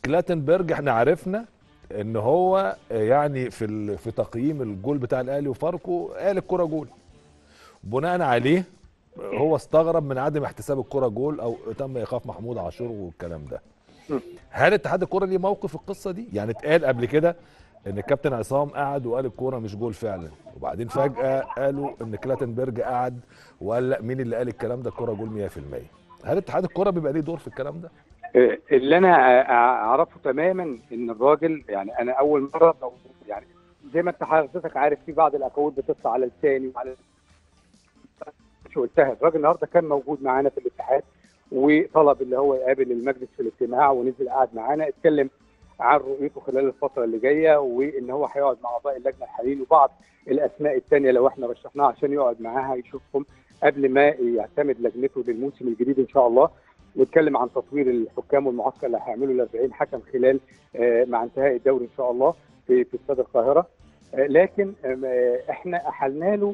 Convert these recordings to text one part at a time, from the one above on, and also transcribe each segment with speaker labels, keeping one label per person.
Speaker 1: كلاتنبرج احنا عرفنا ان هو يعني في ال- في تقييم الجول بتاع الاهلي وفاركو قال الكره جول بناء عليه هو استغرب من عدم احتساب الكره جول او تم ايقاف محمود عاشور والكلام ده هل اتحاد الكره ليه موقف في القصه دي يعني اتقال قبل كده ان الكابتن عصام قعد وقال الكوره مش جول فعلا وبعدين فجاه قالوا ان كلاتنبرج قعد وقال لا مين اللي قال الكلام ده الكوره جول 100% هل اتحاد الكره بيبقى ليه دور في الكلام ده
Speaker 2: آه، اللي انا أ- اعرفه تماما ان الراجل يعني انا اول مره لو يعني زي ما انت حضرتك عارف في بعض الاكواد بتطلع على لساني وعلى مش قلتها الراجل النهارده كان موجود معانا في الاتحاد وطلب اللي هو يقابل المجلس في الاجتماع ونزل قعد معانا اتكلم عن رؤيته خلال الفتره اللي جايه وان هو هيقعد مع اعضاء اللجنه الحاليين وبعض الاسماء الثانيه لو احنا رشحناها عشان يقعد معاها يشوفهم قبل ما يعتمد لجنته للموسم الجديد ان شاء الله واتكلم عن تطوير الحكام والمعسكر اللي هيعمله ال 40 حكم خلال آه، مع انتهاء الدوري ان شاء الله في في استاد القاهره آه، لكن آم، آه، احنا احلنا له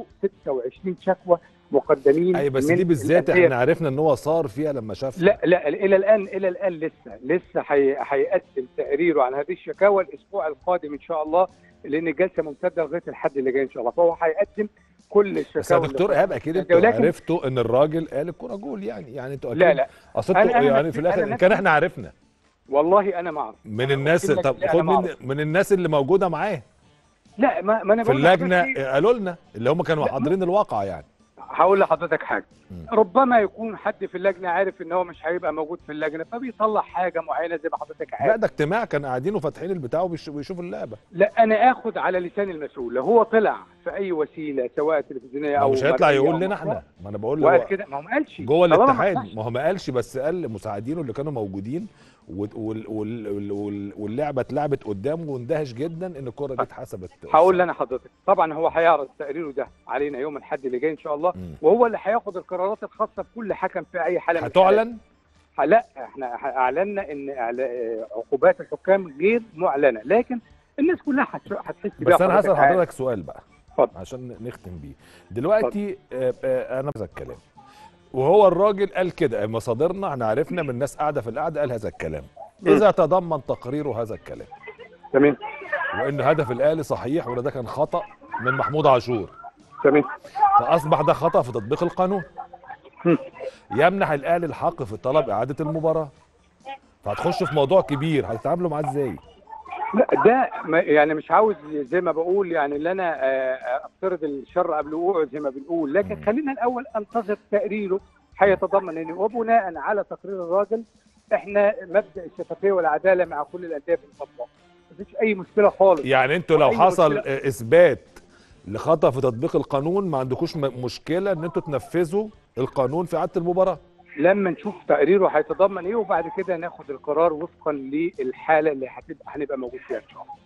Speaker 2: 26 شكوى مقدمين
Speaker 1: اي بس
Speaker 2: من
Speaker 1: دي بالذات
Speaker 2: الأندية.
Speaker 1: احنا عرفنا ان هو صار فيها لما شاف
Speaker 2: لا لا الى الان الى الان لسه لسه هي- هيقدم تقريره عن هذه الشكاوى الاسبوع القادم ان شاء الله لان الجلسه ممتده لغايه الحد اللي جاي ان شاء الله فهو هيقدم كل الشكاوى
Speaker 1: بس يا
Speaker 2: اللي
Speaker 1: دكتور
Speaker 2: فاتت.
Speaker 1: ايهاب اكيد انتوا
Speaker 2: ولكن-
Speaker 1: عرفتوا ان الراجل قال الكوره جول يعني يعني انتوا اكيد
Speaker 2: لا لا
Speaker 1: اصل
Speaker 2: أنا-
Speaker 1: انتوا
Speaker 2: أنا
Speaker 1: يعني
Speaker 2: نفسي-
Speaker 1: في الاخر
Speaker 2: أنا
Speaker 1: ان كان
Speaker 2: نفسي-
Speaker 1: احنا عرفنا
Speaker 2: والله انا ما اعرف
Speaker 1: من
Speaker 2: أنا
Speaker 1: الناس
Speaker 2: قلت لك
Speaker 1: طب
Speaker 2: لا،
Speaker 1: خد
Speaker 2: أنا ما
Speaker 1: من
Speaker 2: أعرف.
Speaker 1: من الناس اللي موجوده معاه
Speaker 2: لا ما, ما انا
Speaker 1: في
Speaker 2: بقول لحضرتك
Speaker 1: اللجنه
Speaker 2: إيه؟
Speaker 1: قالوا لنا اللي هم كانوا
Speaker 2: لا،
Speaker 1: حاضرين الواقع يعني
Speaker 2: هقول لحضرتك حاجه
Speaker 1: مم.
Speaker 2: ربما يكون حد في اللجنه عارف ان هو مش هيبقى موجود في اللجنه فبيطلع حاجه معينه زي ما حضرتك
Speaker 1: لا
Speaker 2: عارف
Speaker 1: ده اجتماع كان قاعدين وفاتحين البتاع وبيش- وبيشوفوا اللعبه
Speaker 2: لا انا اخد على لسان المسؤول لو هو طلع في اي وسيله سواء تلفزيونيه
Speaker 1: ما
Speaker 2: او
Speaker 1: هو مش هيطلع
Speaker 2: مرئية
Speaker 1: يقول
Speaker 2: أو
Speaker 1: لنا
Speaker 2: مقطوعة،
Speaker 1: احنا ما انا بقول له
Speaker 2: وقال
Speaker 1: هو
Speaker 2: كده ما هو ما قالش
Speaker 1: جوه
Speaker 2: طالما ما
Speaker 1: الاتحاد
Speaker 2: فتحش.
Speaker 1: ما هو ما قالش بس قال لمساعدينه اللي كانوا موجودين وال- وال- وال- وال- واللعبه اتلعبت قدامه واندهش جدا ان الكره دي اتحسبت
Speaker 2: هقول انا حضرتك طبعا هو هيعرض تقريره ده علينا يوم الاحد اللي جاي ان شاء الله
Speaker 1: مم.
Speaker 2: وهو اللي هياخد القرارات الخاصه بكل حكم في اي حاله من الحالات.
Speaker 1: هتعلن
Speaker 2: لا احنا اعلنا ان إعلا- عقوبات الحكام غير معلنه لكن الناس كلها هتش- هتحس بيها
Speaker 1: بس انا هسال
Speaker 2: عارف.
Speaker 1: حضرتك سؤال بقى
Speaker 2: اتفضل.
Speaker 1: عشان نختم بيه دلوقتي آه، آه، انا هذا الكلام وهو الراجل قال كده مصادرنا احنا عرفنا من ناس قاعده في القعده قال هذا الكلام اذا تضمن تقريره هذا الكلام
Speaker 2: تمام
Speaker 1: وان هدف الاهلي صحيح ولا ده كان خطا من محمود عاشور
Speaker 2: تمام
Speaker 1: فاصبح ده خطا في تطبيق القانون
Speaker 2: مم.
Speaker 1: يمنح الاهلي الحق في طلب اعاده المباراه فهتخش في موضوع كبير هتتعاملوا معاه ازاي
Speaker 2: لا ده ما- يعني مش عاوز زي ما بقول يعني اللي انا آه، افترض الشر قبل وقوعه زي ما بنقول لكن
Speaker 1: مم.
Speaker 2: خلينا الاول انتظر تقريره هيتضمن ان وبناء على تقرير الراجل احنا مبدا الشفافيه والعداله مع كل الانديه بنطبقه مفيش اي مشكله خالص
Speaker 1: يعني انتوا لو
Speaker 2: أي
Speaker 1: حصل
Speaker 2: مشكلة.
Speaker 1: آه، اثبات لخطا في تطبيق القانون ما عندكوش م- مشكله ان انتوا تنفذوا القانون في اعاده المباراه
Speaker 2: لما نشوف تقريره هيتضمن ايه وبعد كده ناخد القرار وفقا للحاله اللي هتبقى هنبقى موجود فيها ان شاء الله